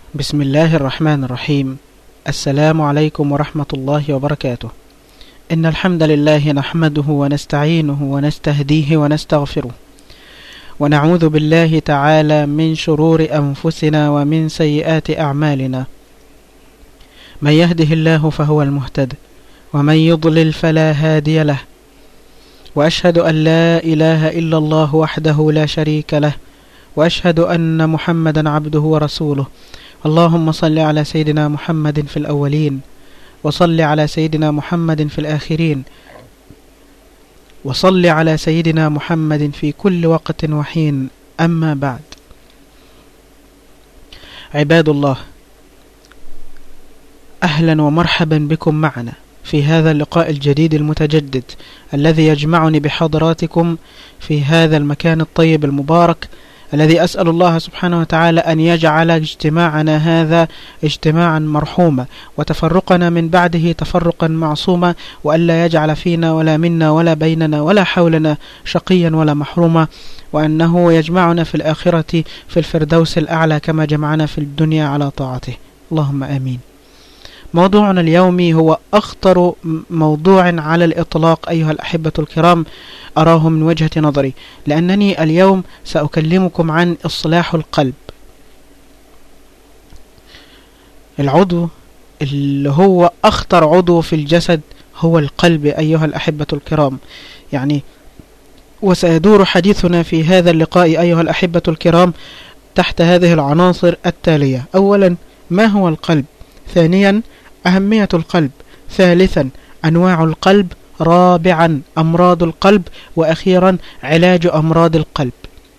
بسم الله الرحمن الرحيم السلام عليكم ورحمة الله وبركاته إن الحمد لله نحمده ونستعينه ونستهديه ونستغفره ونعوذ بالله تعالى من شرور أنفسنا ومن سيئات أعمالنا من يهده الله فهو المهتد ومن يضلل فلا هادي له وأشهد أن لا إله إلا الله وحده لا شريك له وأشهد أن محمدا عبده ورسوله اللهم صل على سيدنا محمد في الأولين وصل على سيدنا محمد في الآخرين وصل على سيدنا محمد في كل وقت وحين أما بعد عباد الله أهلا ومرحبا بكم معنا في هذا اللقاء الجديد المتجدد الذي يجمعني بحضراتكم في هذا المكان الطيب المبارك الذي أسأل الله سبحانه وتعالى أن يجعل اجتماعنا هذا اجتماعا مرحوما وتفرقنا من بعده تفرقا معصوما وألا يجعل فينا ولا منا ولا بيننا ولا حولنا شقيا ولا محروما وأنه يجمعنا في الآخرة في الفردوس الأعلى كما جمعنا في الدنيا على طاعته اللهم آمين موضوعنا اليومي هو أخطر موضوع على الإطلاق أيها الأحبة الكرام أراه من وجهة نظري لأنني اليوم سأكلمكم عن إصلاح القلب العضو اللي هو أخطر عضو في الجسد هو القلب أيها الأحبة الكرام يعني وسيدور حديثنا في هذا اللقاء أيها الأحبة الكرام تحت هذه العناصر التالية أولا ما هو القلب ثانيا أهمية القلب ثالثا أنواع القلب رابعا أمراض القلب وأخيرا علاج أمراض القلب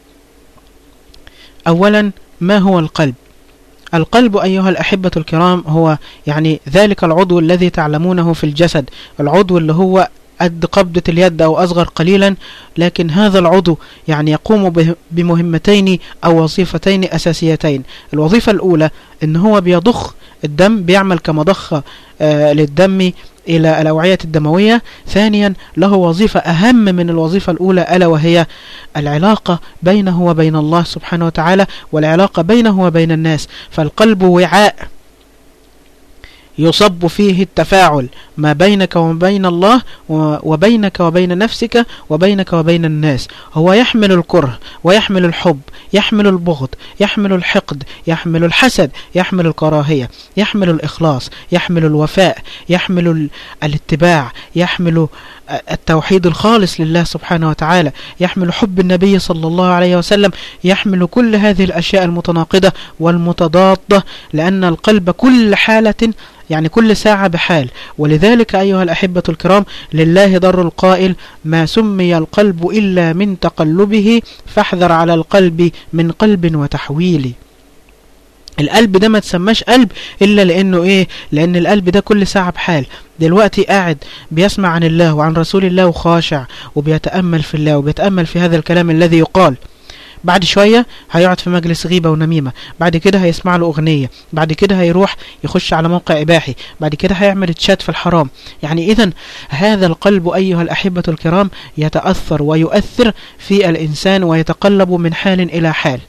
أولا ما هو القلب القلب أيها الأحبة الكرام هو يعني ذلك العضو الذي تعلمونه في الجسد العضو اللي هو قد قبضة اليد أو أصغر قليلا لكن هذا العضو يعني يقوم بمهمتين أو وظيفتين أساسيتين الوظيفة الأولى أن هو بيضخ الدم بيعمل كمضخة آه للدم إلى الأوعية الدموية ثانيا له وظيفة أهم من الوظيفة الأولى ألا وهي العلاقة بينه وبين الله سبحانه وتعالى والعلاقة بينه وبين الناس فالقلب وعاء يصب فيه التفاعل ما بينك وبين الله وبينك وبين نفسك وبينك وبين الناس هو يحمل الكره ويحمل الحب يحمل البغض يحمل الحقد يحمل الحسد يحمل الكراهية يحمل الإخلاص يحمل الوفاء يحمل الاتباع يحمل التوحيد الخالص لله سبحانه وتعالى يحمل حب النبي صلى الله عليه وسلم يحمل كل هذه الأشياء المتناقضة والمتضادة لأن القلب كل حالة يعني كل ساعة بحال ولذلك أيها الأحبة الكرام لله ضر القائل ما سمي القلب إلا من تقلبه فاحذر على القلب من قلب وتحويل القلب ده ما تسماش قلب إلا لأنه إيه لأن القلب ده كل ساعة بحال دلوقتي قاعد بيسمع عن الله وعن رسول الله وخاشع وبيتأمل في الله وبيتأمل في هذا الكلام الذي يقال بعد شوية هيقعد في مجلس غيبة ونميمة بعد كده هيسمع له أغنية بعد كده هيروح يخش على موقع إباحي بعد كده هيعمل تشات في الحرام يعني إذا هذا القلب أيها الأحبة الكرام يتأثر ويؤثر في الإنسان ويتقلب من حال إلى حال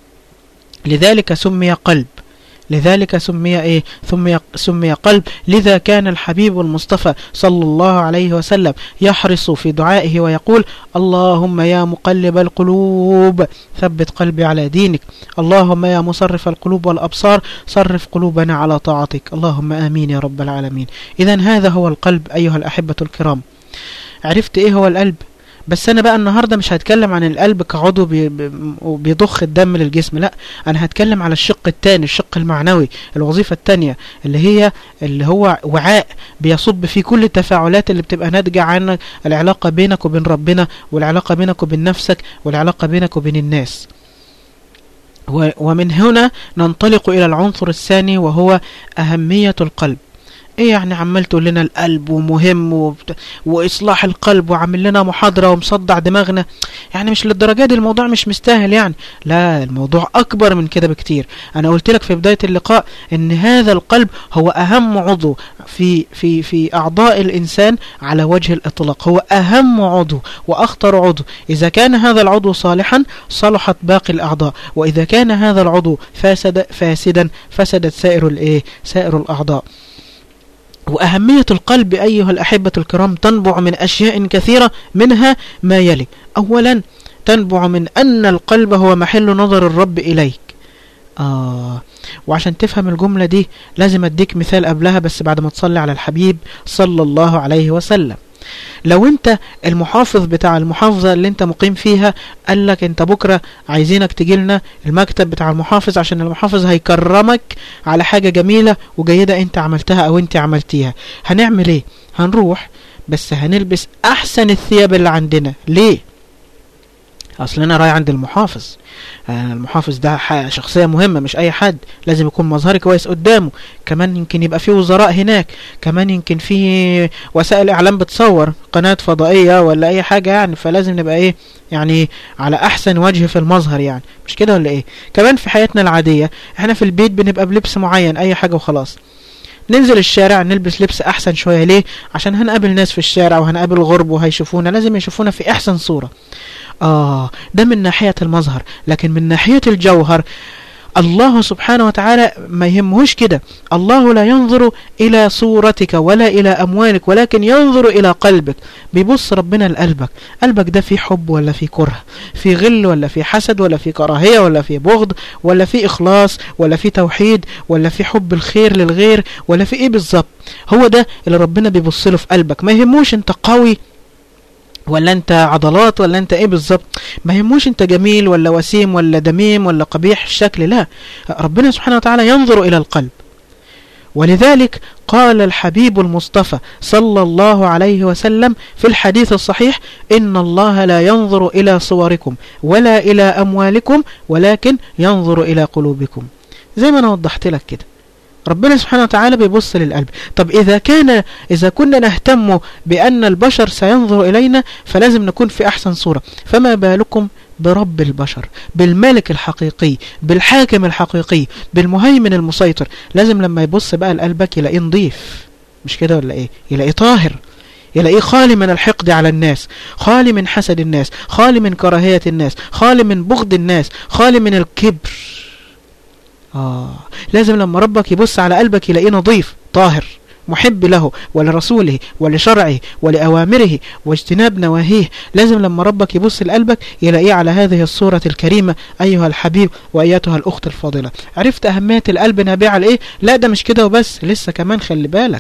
لذلك سمي قلب لذلك سمي ايه سمي سمي قلب لذا كان الحبيب المصطفى صلى الله عليه وسلم يحرص في دعائه ويقول اللهم يا مقلب القلوب ثبت قلبي على دينك اللهم يا مصرف القلوب والابصار صرف قلوبنا على طاعتك اللهم امين يا رب العالمين اذا هذا هو القلب ايها الاحبه الكرام عرفت ايه هو القلب بس انا بقى النهاردة مش هتكلم عن القلب كعضو بي بيضخ الدم للجسم لا انا هتكلم على الشق الثاني الشق المعنوي الوظيفة الثانية اللي هي اللي هو وعاء بيصب في كل التفاعلات اللي بتبقى ناتجة عن العلاقة بينك وبين ربنا والعلاقة بينك وبين نفسك والعلاقة بينك وبين الناس ومن هنا ننطلق إلى العنصر الثاني وهو أهمية القلب ايه يعني عمال تقول لنا القلب ومهم وبت... واصلاح القلب وعامل لنا محاضرة ومصدع دماغنا يعني مش للدرجة دي الموضوع مش مستاهل يعني لا الموضوع اكبر من كده بكتير انا قلت لك في بداية اللقاء ان هذا القلب هو اهم عضو في في في اعضاء الانسان على وجه الاطلاق هو اهم عضو واخطر عضو اذا كان هذا العضو صالحا صلحت باقي الاعضاء واذا كان هذا العضو فاسد فاسدا فسدت سائر الايه سائر الاعضاء وأهمية القلب أيها الأحبة الكرام تنبع من أشياء كثيرة منها ما يلي أولا تنبع من أن القلب هو محل نظر الرب إليك آه وعشان تفهم الجملة دي لازم أديك مثال قبلها بس بعد ما تصلي على الحبيب صلى الله عليه وسلم لو انت المحافظ بتاع المحافظة اللي انت مقيم فيها قال لك انت بكرة عايزينك تجي لنا المكتب بتاع المحافظ عشان المحافظ هيكرمك على حاجة جميلة وجيدة انت عملتها او انت عملتيها هنعمل ايه هنروح بس هنلبس احسن الثياب اللي عندنا ليه اصل انا رايح عند المحافظ آه المحافظ ده شخصية مهمة مش اي حد لازم يكون مظهري كويس قدامه كمان يمكن يبقى في وزراء هناك كمان يمكن في وسائل اعلام بتصور قناة فضائية ولا اي حاجة يعني فلازم نبقى ايه يعني على احسن وجه في المظهر يعني مش كده ولا ايه كمان في حياتنا العادية احنا في البيت بنبقى بلبس معين اي حاجة وخلاص ننزل الشارع نلبس لبس احسن شوية ليه عشان هنقابل ناس في الشارع وهنقابل غرب وهيشوفونا لازم يشوفونا في احسن صورة آه ده من ناحية المظهر لكن من ناحية الجوهر الله سبحانه وتعالى ما يهمهوش كده الله لا ينظر إلى صورتك ولا إلى أموالك ولكن ينظر إلى قلبك بيبص ربنا لقلبك قلبك ده في حب ولا في كره في غل ولا في حسد ولا في كراهية ولا في بغض ولا في إخلاص ولا في توحيد ولا في حب الخير للغير ولا في إيه بالظبط هو ده اللي ربنا بيبص له في قلبك ما يهموش انت قوي ولا انت عضلات ولا انت ايه بالظبط ما يهموش انت جميل ولا وسيم ولا دميم ولا قبيح الشكل لا ربنا سبحانه وتعالى ينظر الى القلب ولذلك قال الحبيب المصطفى صلى الله عليه وسلم في الحديث الصحيح إن الله لا ينظر إلى صوركم ولا إلى أموالكم ولكن ينظر إلى قلوبكم زي ما أنا وضحت لك كده ربنا سبحانه وتعالى بيبص للقلب طب إذا كان إذا كنا نهتم بأن البشر سينظر إلينا فلازم نكون في أحسن صورة فما بالكم برب البشر بالملك الحقيقي بالحاكم الحقيقي بالمهيمن المسيطر لازم لما يبص بقى لقلبك يلاقيه نظيف مش كده ولا ايه يلاقيه طاهر يلاقيه خالي من الحقد على الناس خالي من حسد الناس خالي من كراهية الناس خالي من بغض الناس خالي من الكبر آه لازم لما ربك يبص على قلبك يلاقيه نظيف طاهر محب له ولرسوله ولشرعه ولأوامره واجتناب نواهيه لازم لما ربك يبص لقلبك يلاقيه على هذه الصورة الكريمة أيها الحبيب وأيتها الأخت الفاضلة عرفت أهمية القلب نابعة لإيه لا ده مش كده وبس لسه كمان خلي بالك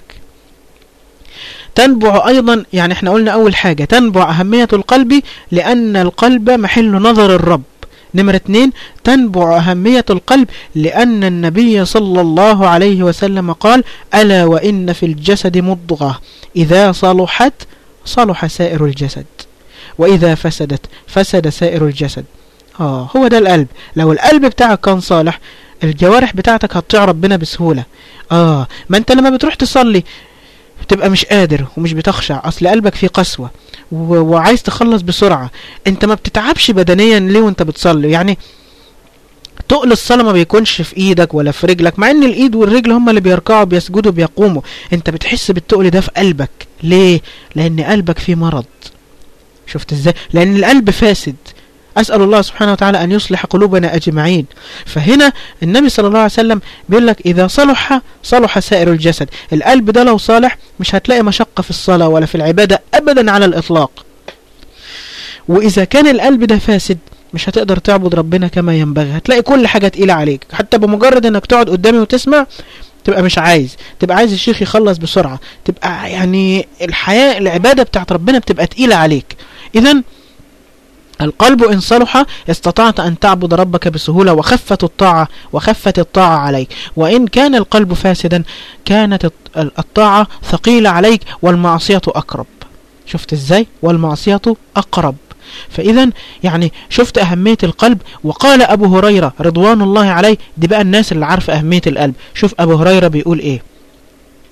تنبع أيضا يعني احنا قلنا أول حاجة تنبع أهمية القلب لأن القلب محل نظر الرب نمرة اتنين تنبع أهمية القلب لأن النبي صلى الله عليه وسلم قال ألا وإن في الجسد مضغة إذا صلحت صلح سائر الجسد وإذا فسدت فسد سائر الجسد آه هو ده القلب لو القلب بتاعك كان صالح الجوارح بتاعتك هتطيع ربنا بسهولة آه ما أنت لما بتروح تصلي بتبقى مش قادر ومش بتخشع أصل قلبك فيه قسوة وعايز تخلص بسرعة انت ما بتتعبش بدنيا ليه وانت بتصلي يعني تقل الصلاة ما بيكونش في ايدك ولا في رجلك مع ان الايد والرجل هم اللي بيركعوا بيسجدوا بيقوموا انت بتحس بالتقل ده في قلبك ليه لان قلبك فيه مرض شفت ازاي لان القلب فاسد أسأل الله سبحانه وتعالى أن يصلح قلوبنا أجمعين فهنا النبي صلى الله عليه وسلم بيقول لك إذا صلح صلح سائر الجسد القلب ده لو صالح مش هتلاقي مشقة في الصلاة ولا في العبادة أبدا على الإطلاق وإذا كان القلب ده فاسد مش هتقدر تعبد ربنا كما ينبغي هتلاقي كل حاجة تقيلة عليك حتى بمجرد انك تقعد قدامي وتسمع تبقى مش عايز تبقى عايز الشيخ يخلص بسرعة تبقى يعني الحياة العبادة بتاعت ربنا بتبقى تقيلة عليك إذن القلب إن صلح استطعت أن تعبد ربك بسهولة وخفت الطاعة وخفت الطاعة عليك وإن كان القلب فاسدا كانت الطاعة ثقيلة عليك والمعصية أقرب شفت إزاي والمعصية أقرب فإذا يعني شفت أهمية القلب وقال أبو هريرة رضوان الله عليه دي بقى الناس اللي عارفة أهمية القلب شوف أبو هريرة بيقول إيه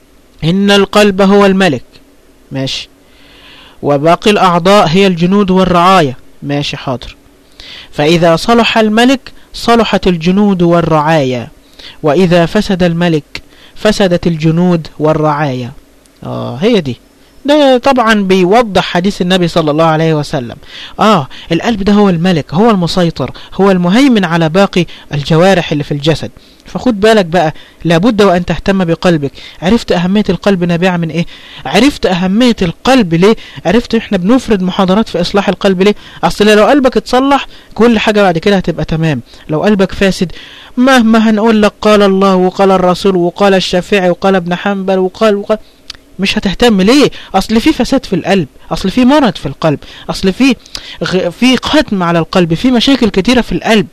إن القلب هو الملك ماشي وباقي الأعضاء هي الجنود والرعاية ماشي حاضر فإذا صلح الملك صلحت الجنود والرعاية وإذا فسد الملك فسدت الجنود والرعاية آه هي دي ده طبعا بيوضح حديث النبي صلى الله عليه وسلم آه القلب ده هو الملك هو المسيطر هو المهيمن على باقي الجوارح اللي في الجسد فخد بالك بقى لابد وأن تهتم بقلبك عرفت أهمية القلب نابعة من إيه عرفت أهمية القلب ليه عرفت إحنا بنفرد محاضرات في إصلاح القلب ليه أصل لو قلبك اتصلح كل حاجة بعد كده هتبقى تمام لو قلبك فاسد مهما هنقول لك قال الله وقال الرسول وقال الشافعي وقال ابن حنبل وقال وقال مش هتهتم ليه اصل في فساد في القلب اصل في مرض في القلب اصل في غ... في ختم على القلب في مشاكل كتيرة في القلب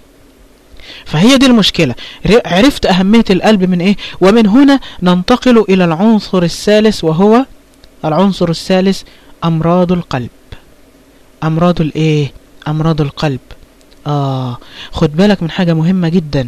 فهي دي المشكلة عرفت أهمية القلب من إيه ومن هنا ننتقل إلى العنصر الثالث وهو العنصر الثالث أمراض القلب أمراض الإيه أمراض القلب آه خد بالك من حاجة مهمة جدا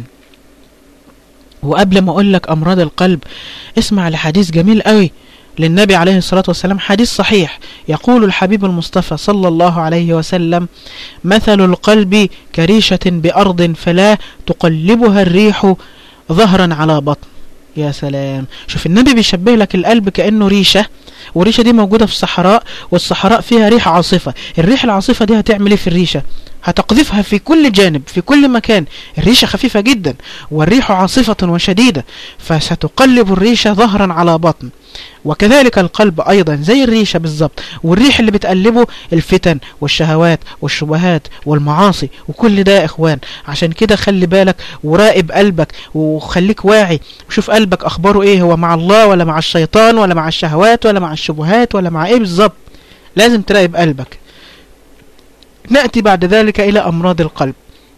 وقبل ما أقول لك أمراض القلب اسمع لحديث جميل قوي للنبي عليه الصلاة والسلام حديث صحيح يقول الحبيب المصطفى صلى الله عليه وسلم مثل القلب كريشة بأرض فلا تقلبها الريح ظهرا على بطن يا سلام شوف النبي بيشبه لك القلب كأنه ريشة والريشة دي موجودة في الصحراء والصحراء فيها ريح عاصفة الريح العاصفة دي هتعمل ايه في الريشة هتقذفها في كل جانب في كل مكان الريشة خفيفة جدا والريح عاصفة وشديدة فستقلب الريشة ظهرا على بطن وكذلك القلب أيضا زي الريشة بالظبط والريح اللي بتقلبه الفتن والشهوات والشبهات والمعاصي وكل ده يا إخوان عشان كده خلي بالك وراقب قلبك وخليك واعي وشوف قلبك أخباره إيه هو مع الله ولا مع الشيطان ولا مع الشهوات ولا مع الشبهات ولا مع إيه بالظبط لازم تراقب قلبك نأتي بعد ذلك إلى أمراض القلب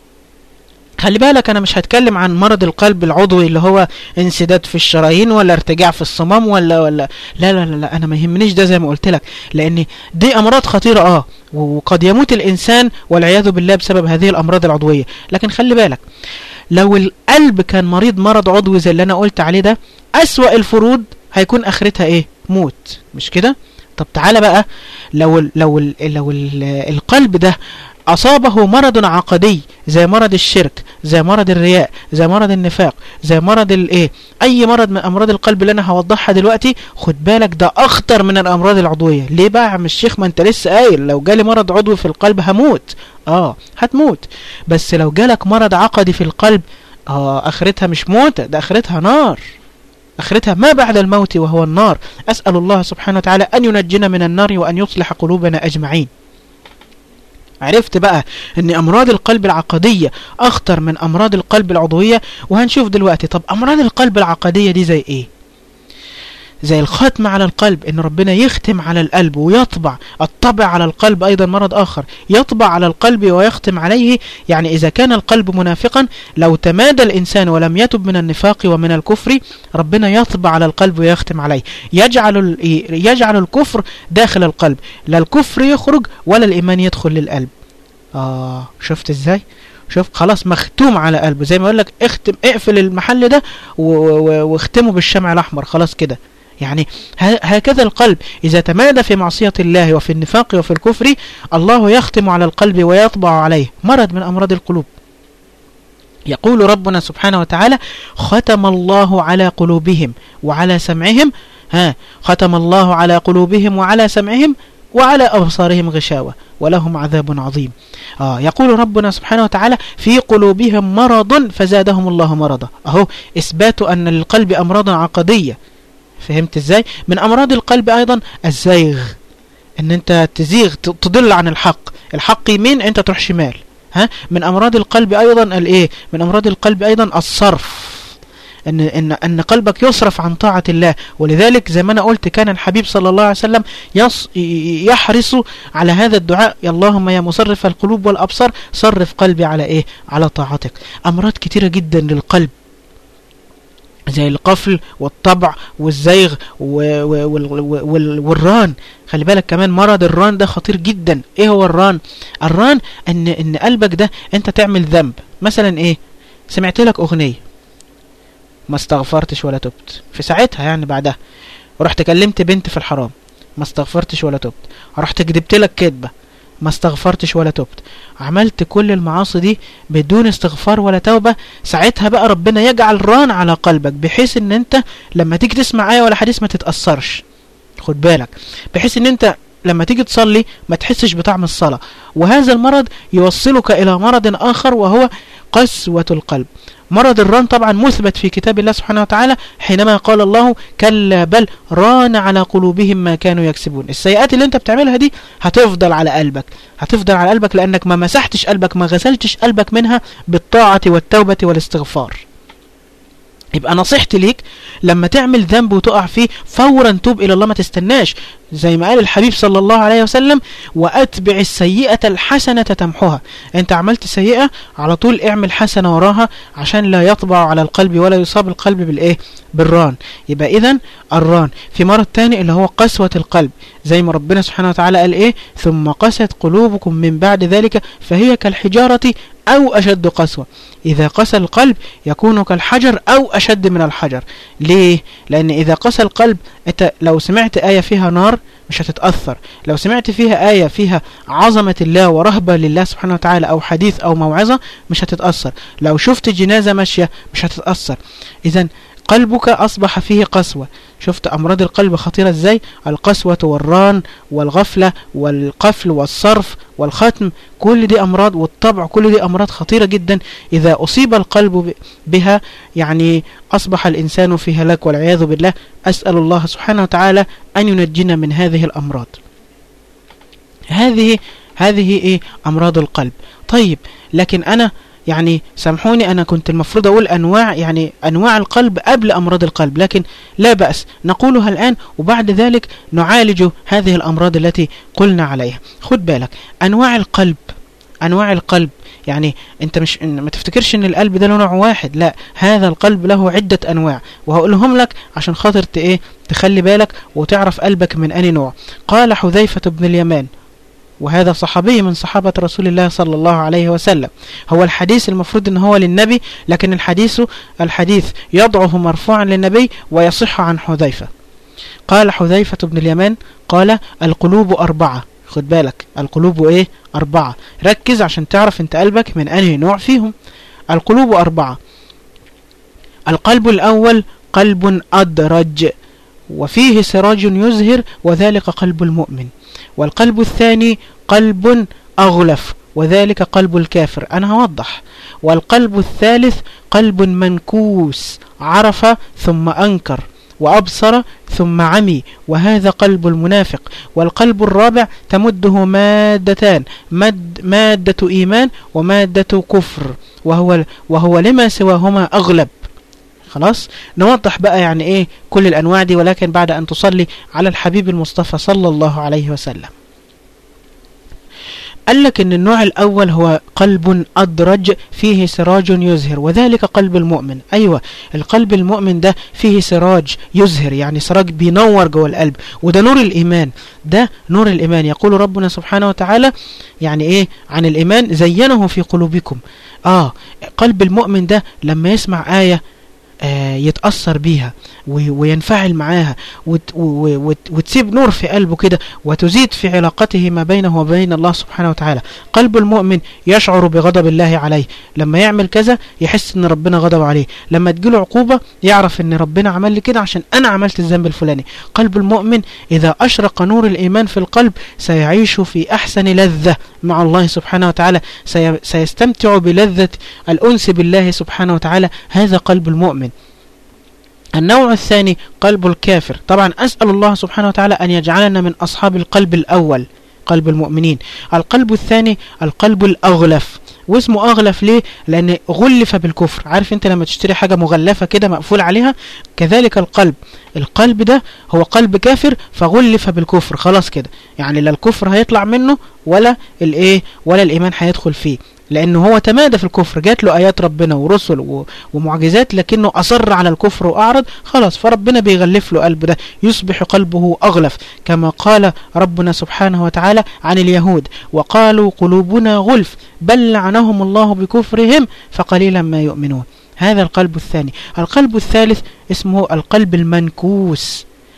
خلي بالك انا مش هتكلم عن مرض القلب العضوي اللي هو انسداد في الشرايين ولا ارتجاع في الصمام ولا ولا لا لا لا, لا انا ما يهمنيش ده زي ما قلت لك لان دي امراض خطيره اه وقد يموت الانسان والعياذ بالله بسبب هذه الامراض العضويه لكن خلي بالك لو القلب كان مريض مرض عضوي زي اللي انا قلت عليه ده اسوأ الفروض هيكون اخرتها ايه موت مش كده طب تعالى بقى لو ال لو ال لو ال القلب ده أصابه مرض عقدي زي مرض الشرك زي مرض الرياء زي مرض النفاق زي مرض الايه اي مرض من امراض القلب اللي انا هوضحها دلوقتي خد بالك ده اخطر من الامراض العضويه ليه بقى يا عم الشيخ ما انت لسه قايل لو جالي مرض عضوي في القلب هموت اه هتموت بس لو جالك مرض عقدي في القلب اه اخرتها مش موت ده اخرتها نار اخرتها ما بعد الموت وهو النار اسال الله سبحانه وتعالى ان ينجينا من النار وان يصلح قلوبنا اجمعين عرفت بقى ان امراض القلب العقدية اخطر من امراض القلب العضوية وهنشوف دلوقتي طب امراض القلب العقدية دي زي ايه زي الختم على القلب ان ربنا يختم على القلب ويطبع الطبع على القلب ايضا مرض اخر يطبع على القلب ويختم عليه يعني اذا كان القلب منافقا لو تمادى الانسان ولم يتب من النفاق ومن الكفر ربنا يطبع على القلب ويختم عليه يجعل يجعل الكفر داخل القلب لا الكفر يخرج ولا الايمان يدخل للقلب اه شفت ازاي شوف خلاص مختوم على قلبه زي ما يقول لك اختم اقفل المحل ده واختمه بالشمع الاحمر خلاص كده يعني هكذا القلب إذا تمادى في معصية الله وفي النفاق وفي الكفر الله يختم على القلب ويطبع عليه مرض من أمراض القلوب يقول ربنا سبحانه وتعالى ختم الله على قلوبهم وعلى سمعهم ها ختم الله على قلوبهم وعلى سمعهم وعلى أبصارهم غشاوة ولهم عذاب عظيم آه يقول ربنا سبحانه وتعالى في قلوبهم مرض فزادهم الله مرضا أهو إثبات أن للقلب أمراض عقدية فهمت ازاي من امراض القلب ايضا الزيغ ان انت تزيغ تضل عن الحق الحق يمين انت تروح شمال ها من امراض القلب ايضا الايه من امراض القلب ايضا الصرف ان ان ان قلبك يصرف عن طاعه الله ولذلك زي ما انا قلت كان الحبيب صلى الله عليه وسلم يص يحرص على هذا الدعاء يا اللهم يا مصرف القلوب والابصار صرف قلبي على ايه على طاعتك امراض كتيره جدا للقلب زي القفل والطبع والزيغ والران خلي بالك كمان مرض الران ده خطير جدا ايه هو الران الران ان ان قلبك ده انت تعمل ذنب مثلا ايه سمعت لك اغنيه ما استغفرتش ولا تبت في ساعتها يعني بعدها ورحت كلمت بنت في الحرام ما استغفرتش ولا تبت رحت كدبت لك كدبة ما استغفرتش ولا تبت عملت كل المعاصي دي بدون استغفار ولا توبة ساعتها بقى ربنا يجعل ران على قلبك بحيث ان انت لما تيجي تسمع آية ولا حديث ما تتأثرش خد بالك بحيث ان انت لما تيجي تصلي ما تحسش بطعم الصلاة وهذا المرض يوصلك إلى مرض آخر وهو قسوة القلب مرض الران طبعا مثبت في كتاب الله سبحانه وتعالى حينما قال الله كلا بل ران على قلوبهم ما كانوا يكسبون السيئات اللي انت بتعملها دي هتفضل على قلبك هتفضل على قلبك لأنك ما مسحتش قلبك ما غسلتش قلبك منها بالطاعة والتوبة والاستغفار يبقى نصيحتي ليك لما تعمل ذنب وتقع فيه فورا توب إلى الله ما تستناش زي ما قال الحبيب صلى الله عليه وسلم وأتبع السيئة الحسنة تمحها أنت عملت سيئة على طول اعمل حسنة وراها عشان لا يطبع على القلب ولا يصاب القلب بالإيه بالران يبقى إذن الران في مرض تاني اللي هو قسوة القلب زي ما ربنا سبحانه وتعالى قال إيه ثم قست قلوبكم من بعد ذلك فهي كالحجارة أو أشد قسوة إذا قسى القلب يكون كالحجر أو أشد من الحجر ليه؟ لأن إذا قسى القلب أنت لو سمعت آية فيها نار مش هتتأثر لو سمعت فيها آية فيها عظمة الله ورهبة لله سبحانه وتعالى أو حديث أو موعظة مش هتتأثر لو شفت جنازة ماشية مش هتتأثر إذا قلبك أصبح فيه قسوة شفت أمراض القلب خطيرة إزاي القسوة والران والغفلة والقفل والصرف والختم كل دي أمراض والطبع كل دي أمراض خطيرة جدا إذا أصيب القلب بها يعني أصبح الإنسان في هلاك والعياذ بالله أسأل الله سبحانه وتعالى أن ينجينا من هذه الأمراض هذه هذه إيه أمراض القلب طيب لكن أنا يعني سامحوني أنا كنت المفروض أقول أنواع يعني أنواع القلب قبل أمراض القلب لكن لا بأس نقولها الآن وبعد ذلك نعالج هذه الأمراض التي قلنا عليها خد بالك أنواع القلب أنواع القلب يعني انت مش ما تفتكرش ان القلب ده له نوع واحد لا هذا القلب له عدة انواع وهقولهم لك عشان خاطر ايه تخلي بالك وتعرف قلبك من اني نوع قال حذيفة بن اليمان وهذا صحابي من صحابة رسول الله صلى الله عليه وسلم هو الحديث المفروض ان هو للنبي لكن الحديث الحديث يضعه مرفوعا للنبي ويصح عن حذيفة قال حذيفة بن اليمان قال القلوب أربعة خد بالك القلوب ايه أربعة ركز عشان تعرف انت قلبك من أنهي نوع فيهم القلوب أربعة القلب الأول قلب أدرج وفيه سراج يزهر وذلك قلب المؤمن والقلب الثاني قلب أغلف وذلك قلب الكافر أنا هوضح والقلب الثالث قلب منكوس عرف ثم أنكر وأبصر ثم عمي وهذا قلب المنافق والقلب الرابع تمده مادتان مد مادة إيمان ومادة كفر وهو, وهو لما سواهما أغلب خلاص نوضح بقى يعني ايه كل الانواع دي ولكن بعد ان تصلي على الحبيب المصطفى صلى الله عليه وسلم قال لك ان النوع الاول هو قلب ادرج فيه سراج يزهر وذلك قلب المؤمن ايوه القلب المؤمن ده فيه سراج يزهر يعني سراج بينور جوه القلب وده نور الايمان ده نور الايمان يقول ربنا سبحانه وتعالى يعني ايه عن الايمان زينه في قلوبكم اه قلب المؤمن ده لما يسمع ايه آه يتأثر بيها وينفعل معاها وتسيب نور في قلبه كده وتزيد في علاقته ما بينه وبين الله سبحانه وتعالى قلب المؤمن يشعر بغضب الله عليه لما يعمل كذا يحس ان ربنا غضب عليه لما تجيله عقوبة يعرف ان ربنا عمل لي كده عشان انا عملت الذنب الفلاني قلب المؤمن اذا اشرق نور الايمان في القلب سيعيش في احسن لذة مع الله سبحانه وتعالى سيستمتع بلذة الانس بالله سبحانه وتعالى هذا قلب المؤمن النوع الثاني قلب الكافر طبعا أسأل الله سبحانه وتعالى أن يجعلنا من أصحاب القلب الأول قلب المؤمنين القلب الثاني القلب الأغلف واسمه أغلف ليه لأن غلف بالكفر عارف انت لما تشتري حاجة مغلفة كده مقفول عليها كذلك القلب القلب ده هو قلب كافر فغلف بالكفر خلاص كده يعني لا الكفر هيطلع منه ولا الايه ولا الإيمان هيدخل فيه لأنه هو تمادى في الكفر جات له آيات ربنا ورسل ومعجزات لكنه أصر على الكفر وأعرض خلاص فربنا بيغلف له قلب ده يصبح قلبه أغلف كما قال ربنا سبحانه وتعالى عن اليهود وقالوا قلوبنا غلف بل لعنهم الله بكفرهم فقليلا ما يؤمنون هذا القلب الثاني القلب الثالث اسمه القلب المنكوس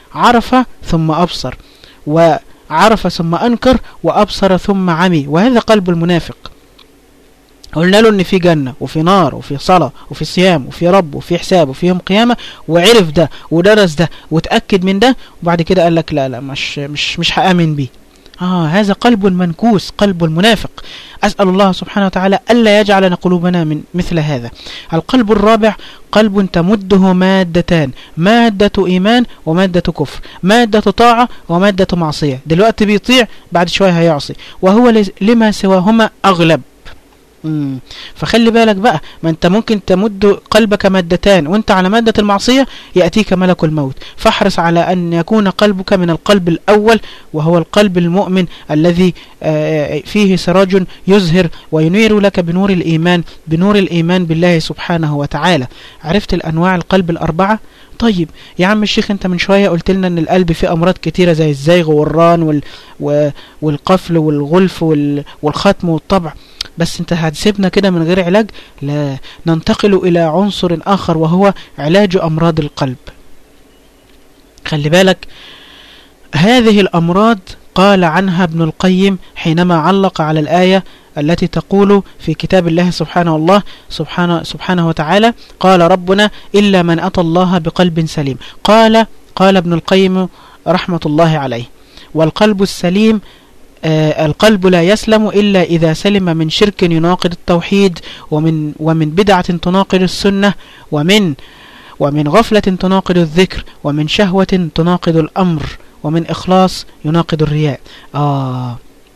عرف ثم أبصر وعرف ثم أنكر وأبصر ثم عمي وهذا قلب المنافق قلنا له ان في جنة وفي نار وفي صلاة وفي صيام وفي رب وفي حساب وفي يوم قيامة وعرف ده ودرس ده وتأكد من ده وبعد كده قال لك لا لا مش مش مش هآمن بيه آه هذا قلب منكوس قلب المنافق أسأل الله سبحانه وتعالى ألا يجعل قلوبنا من مثل هذا القلب الرابع قلب تمده مادتان مادة إيمان ومادة كفر مادة طاعة ومادة معصية دلوقتي بيطيع بعد شوية هيعصي وهو لما سواهما أغلب مم. فخلي بالك بقى ما انت ممكن تمد قلبك مادتان وانت على مادة المعصية يأتيك ملك الموت فاحرص على أن يكون قلبك من القلب الأول وهو القلب المؤمن الذي فيه سراج يزهر وينير لك بنور الإيمان بنور الإيمان بالله سبحانه وتعالى عرفت الأنواع القلب الأربعة طيب يا عم الشيخ انت من شوية قلت لنا ان القلب فيه امراض كتيرة زي الزيغ والران وال... والقفل والغلف وال... والختم والطبع بس انت هتسيبنا كده من غير علاج لا ننتقل الى عنصر اخر وهو علاج امراض القلب خلي بالك هذه الامراض قال عنها ابن القيم حينما علق على الآية التي تقول في كتاب الله سبحانه الله سبحانه, سبحانه وتعالى قال ربنا إلا من أتى الله بقلب سليم قال قال ابن القيم رحمة الله عليه والقلب السليم آه القلب لا يسلم إلا إذا سلم من شرك يناقض التوحيد ومن, ومن بدعة تناقض السنة ومن ومن غفلة تناقض الذكر ومن شهوة تناقض الأمر ومن إخلاص يناقض الرياء آه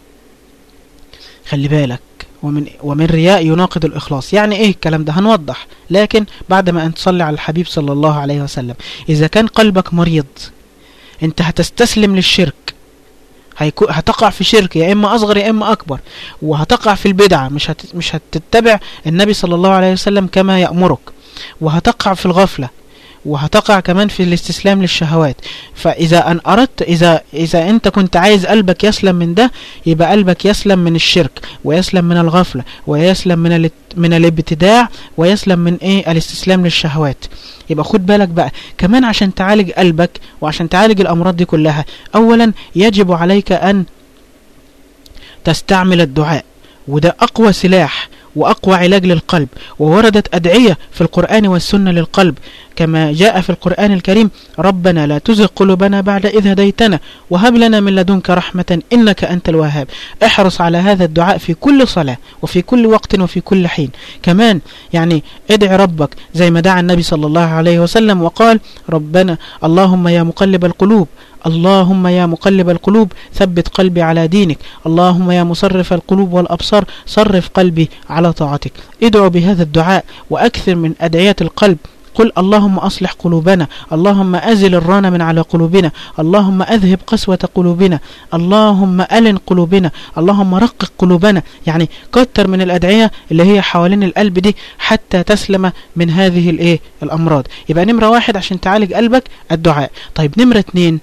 خلي بالك ومن, ومن رياء يناقض الإخلاص يعني إيه الكلام ده هنوضح لكن بعد ما أن تصلي على الحبيب صلى الله عليه وسلم إذا كان قلبك مريض أنت هتستسلم للشرك هيكو هتقع في شرك يا إما أصغر يا إما أكبر وهتقع في البدعة مش, هت مش هتتبع النبي صلى الله عليه وسلم كما يأمرك وهتقع في الغفلة وهتقع كمان في الاستسلام للشهوات فإذا أن أردت إذا, إذا أنت كنت عايز قلبك يسلم من ده يبقى قلبك يسلم من الشرك ويسلم من الغفلة ويسلم من, من الابتداع ويسلم من إيه الاستسلام للشهوات يبقى خد بالك بقى كمان عشان تعالج قلبك وعشان تعالج الأمراض دي كلها أولا يجب عليك أن تستعمل الدعاء وده أقوى سلاح وأقوى علاج للقلب ووردت أدعية في القرآن والسنة للقلب كما جاء في القرآن الكريم ربنا لا تزغ قلوبنا بعد إذ هديتنا وهب لنا من لدنك رحمة إنك أنت الوهاب احرص على هذا الدعاء في كل صلاة وفي كل وقت وفي كل حين كمان يعني ادع ربك زي ما دعا النبي صلى الله عليه وسلم وقال ربنا اللهم يا مقلب القلوب اللهم يا مقلب القلوب ثبت قلبي على دينك اللهم يا مصرف القلوب والأبصار صرف قلبي على طاعتك ادعو بهذا الدعاء وأكثر من أدعية القلب قل اللهم أصلح قلوبنا اللهم أزل الران من على قلوبنا اللهم أذهب قسوة قلوبنا اللهم ألن قلوبنا اللهم رقق قلوبنا يعني كتر من الأدعية اللي هي حوالين القلب دي حتى تسلم من هذه الإيه الأمراض يبقى نمرة واحد عشان تعالج قلبك الدعاء طيب نمرة اتنين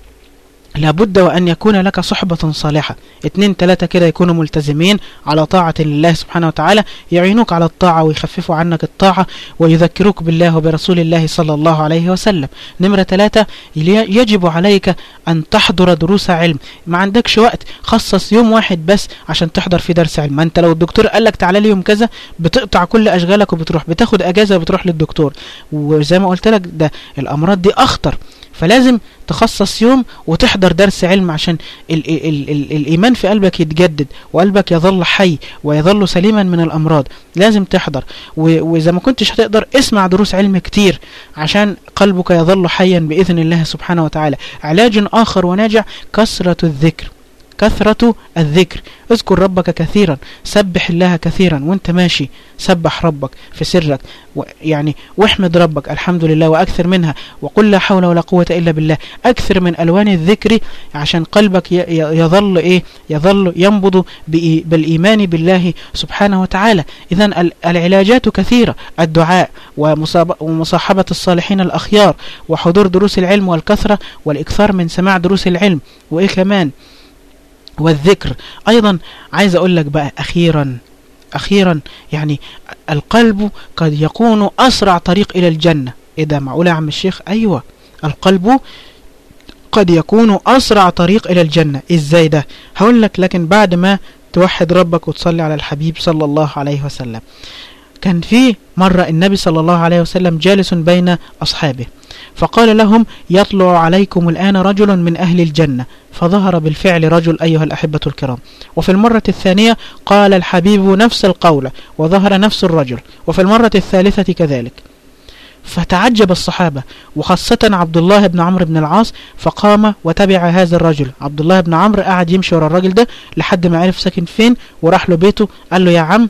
لابد وأن يكون لك صحبة صالحة اتنين تلاتة كده يكونوا ملتزمين على طاعة لله سبحانه وتعالى يعينوك على الطاعة ويخففوا عنك الطاعة ويذكروك بالله وبرسول الله صلى الله عليه وسلم نمرة تلاتة يجب عليك أن تحضر دروس علم ما عندكش وقت خصص يوم واحد بس عشان تحضر في درس علم ما انت لو الدكتور قال لك تعالى لي يوم كذا بتقطع كل أشغالك وبتروح بتاخد أجازة وبتروح للدكتور وزي ما قلت لك ده الأمراض دي أخطر فلازم تخصص يوم وتحضر درس علم عشان ال ال ال الإيمان في قلبك يتجدد وقلبك يظل حي ويظل سليما من الأمراض لازم تحضر وإذا ما كنتش هتقدر اسمع دروس علم كتير عشان قلبك يظل حيا بإذن الله سبحانه وتعالى علاج آخر وناجع كثرة الذكر كثرة الذكر اذكر ربك كثيرا سبح الله كثيرا وانت ماشي سبح ربك في سرك يعني واحمد ربك الحمد لله وأكثر منها وقل لا حول ولا قوة إلا بالله أكثر من ألوان الذكر عشان قلبك يظل إيه يظل ينبض بالإيمان بالله سبحانه وتعالى إذا العلاجات كثيرة الدعاء ومصاحبة الصالحين الأخيار وحضور دروس العلم والكثرة والإكثار من سماع دروس العلم وإيه كمان والذكر أيضا عايز أقول لك بقى أخيرا أخيرا يعني القلب قد يكون أسرع طريق إلى الجنة إذا معقول يا عم الشيخ أيوة القلب قد يكون أسرع طريق إلى الجنة إزاي ده هقول لك لكن بعد ما توحد ربك وتصلي على الحبيب صلى الله عليه وسلم كان في مرة النبي صلى الله عليه وسلم جالس بين أصحابه فقال لهم يطلع عليكم الآن رجل من أهل الجنة فظهر بالفعل رجل أيها الأحبة الكرام وفي المرة الثانية قال الحبيب نفس القول وظهر نفس الرجل وفي المرة الثالثة كذلك فتعجب الصحابة وخاصة عبد الله بن عمرو بن العاص فقام وتبع هذا الرجل عبد الله بن عمرو قعد يمشي ورا الراجل ده لحد ما عرف ساكن فين وراح له بيته قال له يا عم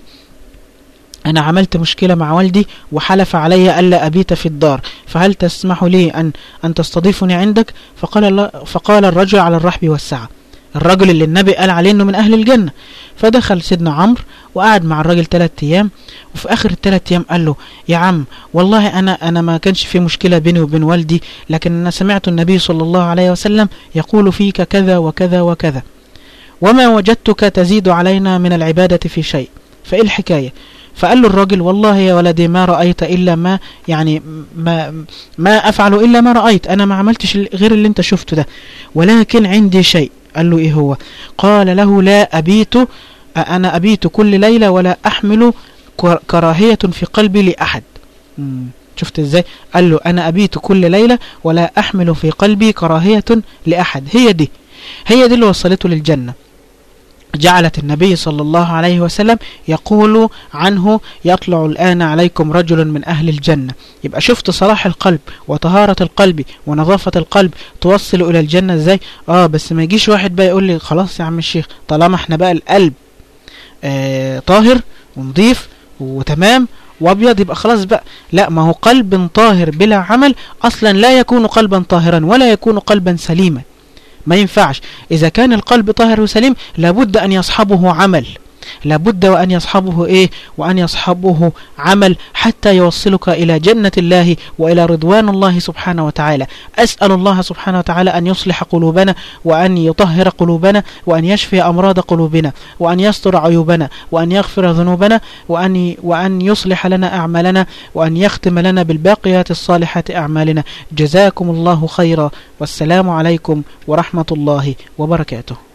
أنا عملت مشكلة مع والدي وحلف علي ألا أبيت في الدار فهل تسمح لي أن, أن تستضيفني عندك فقال, فقال الرجل على الرحب والسعة الرجل اللي النبي قال عليه انه من اهل الجنة فدخل سيدنا عمرو وقعد مع الراجل ثلاث ايام وفي اخر الثلاث ايام قال له يا عم والله انا انا ما كانش في مشكلة بيني وبين والدي لكن انا سمعت النبي صلى الله عليه وسلم يقول فيك كذا وكذا وكذا وما وجدتك تزيد علينا من العبادة في شيء فايه الحكاية فقال له الراجل والله يا ولدي ما رأيت إلا ما يعني ما, ما أفعل إلا ما رأيت أنا ما عملتش غير اللي انت شفته ده ولكن عندي شيء قال له إيه هو قال له لا أبيت أنا أبيت كل ليلة ولا أحمل كراهية في قلبي لأحد شفت ازاي قال له أنا أبيت كل ليلة ولا أحمل في قلبي كراهية لأحد هي دي هي دي اللي وصلته للجنة جعلت النبي صلى الله عليه وسلم يقول عنه يطلع الآن عليكم رجل من أهل الجنة يبقى شفت صلاح القلب وطهارة القلب ونظافة القلب توصل إلى الجنة ازاي اه بس ما يجيش واحد بقى يقول لي خلاص يا عم الشيخ طالما احنا بقى القلب آه طاهر ونضيف وتمام وابيض يبقى خلاص بقى لا ما هو قلب طاهر بلا عمل اصلا لا يكون قلبا طاهرا ولا يكون قلبا سليما ما ينفعش إذا كان القلب طاهر وسليم لابد أن يصحبه عمل لابد وأن يصحبه إيه وأن يصحبه عمل حتى يوصلك إلى جنة الله وإلى رضوان الله سبحانه وتعالى أسأل الله سبحانه وتعالى أن يصلح قلوبنا وأن يطهر قلوبنا وأن يشفي أمراض قلوبنا وأن يستر عيوبنا وأن يغفر ذنوبنا وأن, وأن يصلح لنا أعمالنا وأن يختم لنا بالباقيات الصالحات أعمالنا جزاكم الله خيرا والسلام عليكم ورحمة الله وبركاته